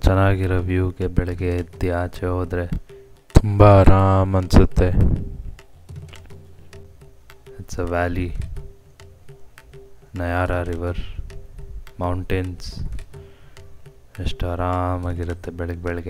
ಚೆನ್ನಾಗಿರೋ ವ್ಯೂಗೆ ಬೆಳಗ್ಗೆ ಎದ್ದು ಆಚೆ ಹೋದರೆ ತುಂಬ ಆರಾಮ್ ಅನಿಸುತ್ತೆ ಇಟ್ಸ್ ಅ ವ್ಯಾಲಿ ನಯಾರ ರಿವರ್ ಮೌಂಟೇನ್ಸ್ ಎಷ್ಟು ಆರಾಮಾಗಿರುತ್ತೆ ಬೆಳಗ್ಗೆ ಬೆಳಗ್ಗೆ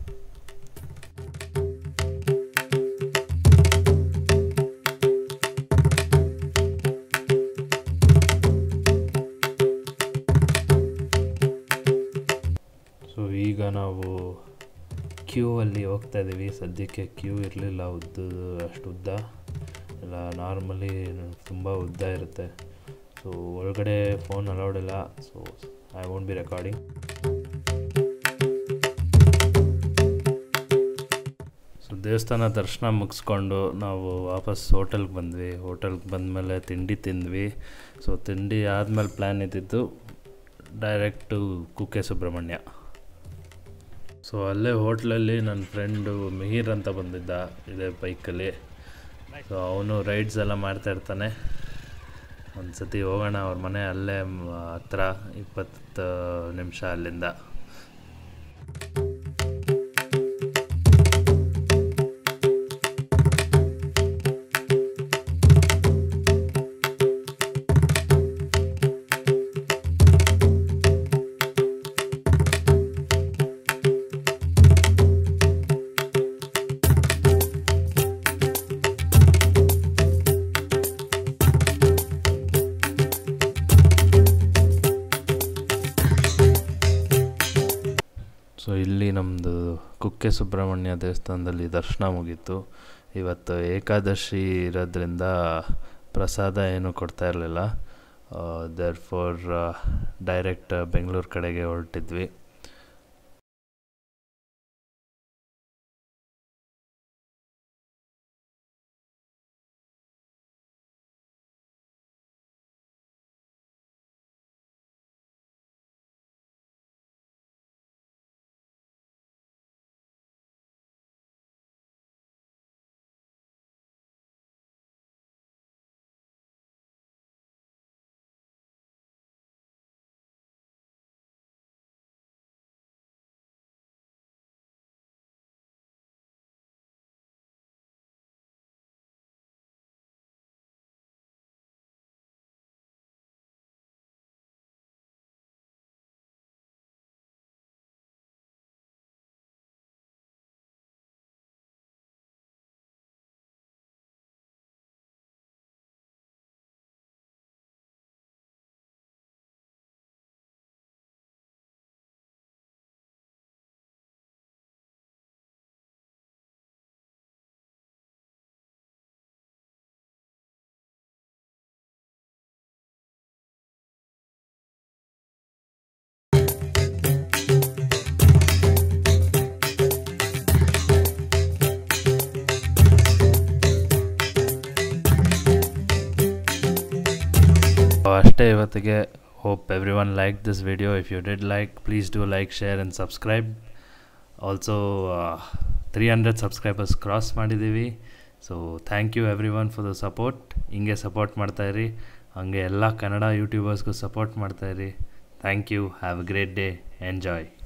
ಸೊ ಈಗ ನಾವು ಕ್ಯೂ ಅಲ್ಲಿ ಹೋಗ್ತಾ ಇದ್ದೀವಿ ಸದ್ಯಕ್ಕೆ ಕ್ಯೂ ಇರಲಿಲ್ಲ ಉದ್ದದು ಅಷ್ಟು ಉದ್ದ ಎಲ್ಲ ನಾರ್ಮಲಿ ತುಂಬ ಉದ್ದ ಇರುತ್ತೆ ಸೊ ಒಳಗಡೆ ಫೋನ್ ಅಲೌಡ್ ಇಲ್ಲ so I won't be recording so ದೇವಸ್ಥಾನ ದರ್ಶನ ಮುಗಿಸ್ಕೊಂಡು ನಾವು ವಾಪಸ್ ಹೋಟೆಲ್ಗೆ ಬಂದ್ವಿ ಹೋಟೆಲ್ಗೆ ಬಂದಮೇಲೆ ತಿಂಡಿ ತಿಂದ್ವಿ ಸೊ ತಿಂಡಿ ಆದಮೇಲೆ ಪ್ಲ್ಯಾನ್ ಇದ್ದಿದ್ದು ಡೈರೆಕ್ಟು ಕುಕ್ಕೆ ಸುಬ್ರಹ್ಮಣ್ಯ ಸೊ ಅಲ್ಲೇ ಹೋಟ್ಲಲ್ಲಿ ನನ್ನ ಫ್ರೆಂಡು ಮಿಹಿರ್ ಅಂತ ಬಂದಿದ್ದ ಇದೇ ಬೈಕಲ್ಲಿ ಸೊ ಅವನು ರೈಡ್ಸ್ ಎಲ್ಲ ಮಾಡ್ತಾ ಇರ್ತಾನೆ ಒಂದು ಸತಿ ಹೋಗೋಣ ಅವ್ರ ಮನೆ ಅಲ್ಲೇ ಮ್, ಹತ್ರ ಇಪ್ಪತ್ತು ನಿಮಿಷ ಅಲ್ಲಿಂದ ಸೊ ಇಲ್ಲಿ ನಮ್ಮದು ಕುಕ್ಕೆ ಸುಬ್ರಹ್ಮಣ್ಯ ದೇವಸ್ಥಾನದಲ್ಲಿ ದರ್ಶನ ಮುಗೀತು ಇವತ್ತು ಏಕಾದಶಿ ಇರೋದ್ರಿಂದ ಪ್ರಸಾದ ಏನು ಕೊಡ್ತಾ ಇರಲಿಲ್ಲ ದೇರ್ ಫಾರ್ ಡೈರೆಕ್ಟ್ ಬೆಂಗಳೂರು ಕಡೆಗೆ ಹೊರಟಿದ್ವಿ ಅಷ್ಟೇ ಇವತ್ತಿಗೆ hope everyone like this video if you did like please do like share and subscribe also three hundred subscribers cross ಮಾಡಿದ್ದೀವಿ so thank you everyone for the support ಹಿಂಗೆ support ಮಾಡ್ತಾಯಿರಿ ಹಾಗೆ ಎಲ್ಲ ಕನ್ನಡ ಯೂಟ್ಯೂಬರ್ಸ್ಗೂ ಸಪೋರ್ಟ್ ಮಾಡ್ತಾಯಿರಿ thank you have a great day enjoy